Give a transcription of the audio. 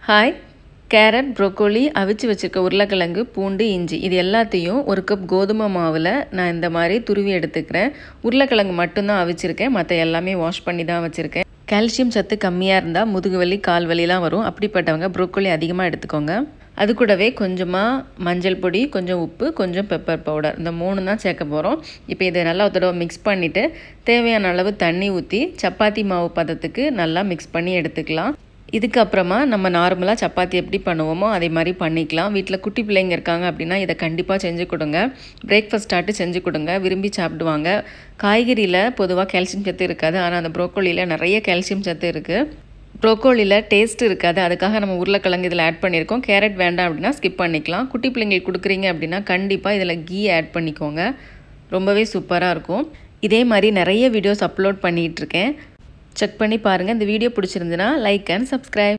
hi carrot broccoli அவிச்சு வச்சுருக்க உருளைக்கிழங்கு பூண்டு இஞ்சி இது எல்லாத்தையும் ஒரு கப் கோதுமை மாவில் நான் இந்த மாதிரி துருவி எடுத்துக்கிறேன் உருளைக்கிழங்கு மட்டும்தான் அவிச்சிருக்கேன் மற்ற எல்லாமே வாஷ் பண்ணி தான் வச்சுருக்கேன் கால்சியம் சத்து கம்மியாக இருந்தால் முதுகு வலி கால் வலிலாம் வரும் அப்படிப்பட்டவங்க ப்ரோக்கோலி அதிகமாக எடுத்துக்கோங்க அது கூடவே கொஞ்சமாக மஞ்சள் பொடி கொஞ்சம் உப்பு கொஞ்சம் பெப்பர் பவுடர் இந்த மூணு தான் சேர்க்க போகிறோம் இப்போ இதை நல்லா ஒரு தடவை மிக்ஸ் பண்ணிவிட்டு தேவையான அளவு தண்ணி ஊற்றி சப்பாத்தி மாவு பதத்துக்கு நல்லா மிக்ஸ் பண்ணி எடுத்துக்கலாம் இதுக்கப்புறமா நம்ம நார்மலாக சப்பாத்தி எப்படி பண்ணுவோமோ அதே மாதிரி பண்ணிக்கலாம் வீட்டில் குட்டி பிள்ளைங்க இருக்காங்க அப்படின்னா இதை கண்டிப்பாக செஞ்சு கொடுங்க பிரேக்ஃபாஸ்ட் ஸ்டார்ட்டு செஞ்சு கொடுங்க விரும்பி சாப்பிடுவாங்க காய்கறியில் பொதுவாக கால்சியம் சத்து இருக்காது ஆனால் அந்த ப்ரோக்கோலியில் நிறைய கால்சியம் சத்து இருக்குது ப்ரோக்கோலியில் டேஸ்ட் இருக்காது அதுக்காக நம்ம உருளைக்கிழங்கு இதில் ஆட் பண்ணியிருக்கோம் கேரட் வேண்டாம் அப்படின்னா ஸ்கிப் பண்ணிக்கலாம் குட்டி பிள்ளைங்களுக்கு கொடுக்குறீங்க அப்படின்னா கண்டிப்பாக இதில் கீ ஆட் பண்ணிக்கோங்க ரொம்பவே சூப்பராக இருக்கும் இதே மாதிரி நிறைய வீடியோஸ் அப்லோட் பண்ணிகிட்ருக்கேன் செக் பண்ணி பாருங்கள் இந்த வீடியோ பிடிச்சிருந்துன்னா லைக் அண்ட் சப்ஸ்கிரைப்